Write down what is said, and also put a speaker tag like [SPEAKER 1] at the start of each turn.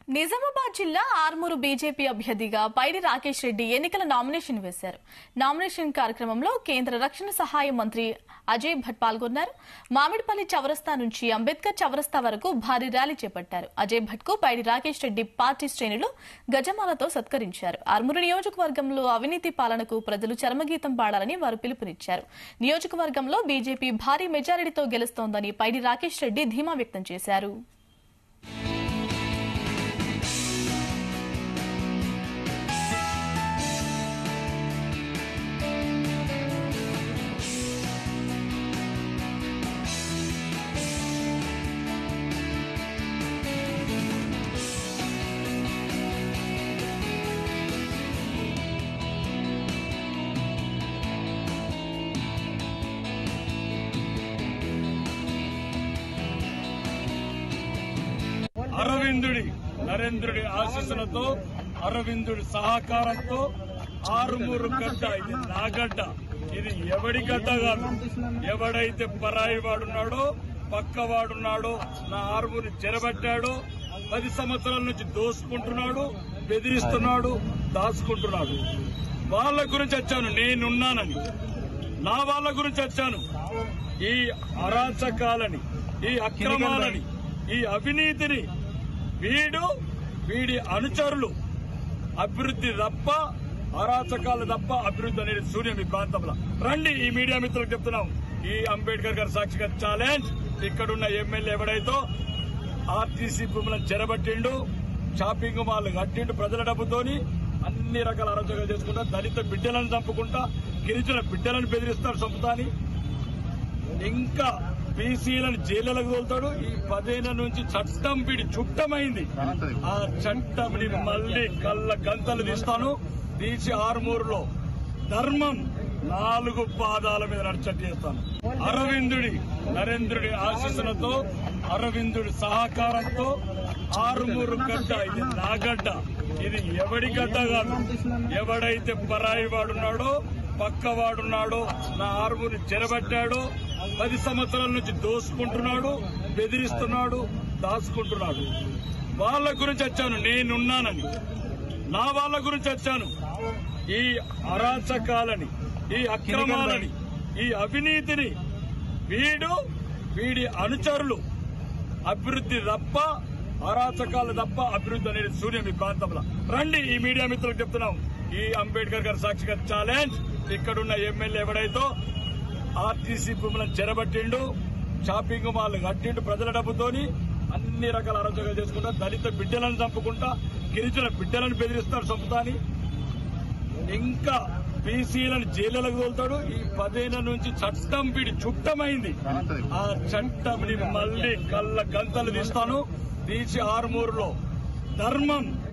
[SPEAKER 1] నిజామాబాద్ జిల్లా ఆర్మూరు బీజేపీ అభ్యర్థిగా పైడి రాకేష్ రెడ్డి ఎన్నికల నామినేషన్ వేశారు నామినేషన్ కార్యక్రమంలో కేంద్ర రక్షణ సహాయ మంత్రి అజయ్ భట్ పాల్గొన్నారు మామిడిపల్లి చౌరస్తా నుంచి అంబేద్కర్ చౌరస్తా వరకు భారీ ర్యాలీ చేపట్టారు అజయ్ భట్ కు పైడి రాకేష్ రెడ్డి పార్టీ శ్రేణులు గజమాలతో సత్కరించారు ఆర్మూరు నియోజకవర్గంలో అవినీతి పాలనకు ప్రజలు చరమగీతం పాడాలని వారు పిలుపునిచ్చారు నియోజకవర్గంలో బీజేపీ భారీ మెజారిటీతో గెలుస్తోందని పైడి రాకేష్ రెడ్డి ధీమా వ్యక్తం చేశారు
[SPEAKER 2] అరవిందుడి నరేంద్రుడి ఆశీస్సులతో అరవిందుడి సహకారంతో ఆరుమూరు గడ్డ ఇది నా గడ్డ ఇది ఎవడి గడ్డ కాదు ఎవడైతే పరాయి వాడున్నాడో పక్క వాడున్నాడో నా ఆరుమూరిని చెరబట్టాడో పది సంవత్సరాల నుంచి దోసుకుంటున్నాడు బెదిరిస్తున్నాడు దాచుకుంటున్నాడు వాళ్ళ గురించి వచ్చాను నేనున్నానని నా వాళ్ళ గురించి వచ్చాను ఈ అరాచకాలని ఈ అక్రమాలని ఈ అవినీతిని వీడు వీడి అనుచరులు అభివృద్ధి తప్ప అరాచకాలు తప్ప అభివృద్ధి అనేది శూన్యం ఈ ప్రాంతంలో రండి ఈ మీడియా మిత్రులకు చెప్తున్నాం ఈ అంబేద్కర్ గారి సాక్షిగా ఛాలెంజ్ ఇక్కడున్న ఎమ్మెల్యే ఎవడైతో ఆర్టీసీ భూములను చెరబట్టిండు షాపింగ్ మాల్ కట్టిండు ప్రజల డబ్బుతోని అన్ని రకాల అరాచకాలు చేసుకుంటా దళిత బిడ్డలను చంపుకుంటా గిరిజన బిడ్డలను బెదిరిస్తారు చంపుతాని ఇంకా బీసీలను జైలులకు తోలుతాడు ఈ పదేళ్ల నుంచి చట్టం వీడి చుట్టమైంది ఆ చట్టంని మళ్ళీ కళ్ళ గంతలు తీస్తాను తీసి ఆరుమూరులో ధర్మం నాలుగు పాదాల మీద నడిచట్టు చేస్తాను అరవిందుడి నరేంద్రుడి ఆశీస్సులతో అరవిందుడి సహకారంతో ఆరుమూరు గడ్డ ఇది నా గడ్డ ఇది ఎవడి గడ్డ కాదు ఎవడైతే పరాయి వాడున్నాడో పక్క వాడున్నాడో నా ఆరుమూరిని చెరబట్టాడో పది సంవత్సరాల నుంచి దోసుకుంటున్నాడు బెదిరిస్తున్నాడు దాచుకుంటున్నాడు వాళ్ళ గురించి వచ్చాను నేనున్నానని నా వాళ్ళ గురించి వచ్చాను ఈ అరాచకాలని ఈ అక్రమాలని ఈ అవినీతిని వీడు వీడి అనుచరులు అభివృద్ధి తప్ప అరాచకాలు తప్ప అభివృద్ధి అనేది శూన్యం ఈ ప్రాంతంలో రండి ఈ మీడియా మిత్రులకు చెప్తున్నాం ఈ అంబేద్కర్ గారి సాక్షిగా ఛాలెంజ్ ఇక్కడున్న ఎమ్మెల్యే ఎవడైతో ఆర్టీసీ భూములను చెరబట్టిండు షాపింగ్ మాల్ కట్టిండు ప్రజల డబ్బుతోని అన్ని రకాల అరాచకాలు చేసుకుంటా దళిత బిడ్డలను చంపుకుంటా గిరిజన బిడ్డలను బెదిరిస్తారు చంపుతాని ఇంకా బీసీలను జైలులకు తోలుతాడు ఈ పదేళ్ల నుంచి చట్టం వీడి చుట్టమైంది ఆ చట్టంని మళ్ళీ కళ్ళ గంతలు తీస్తాను తీసి ఆరుమూరులో ధర్మం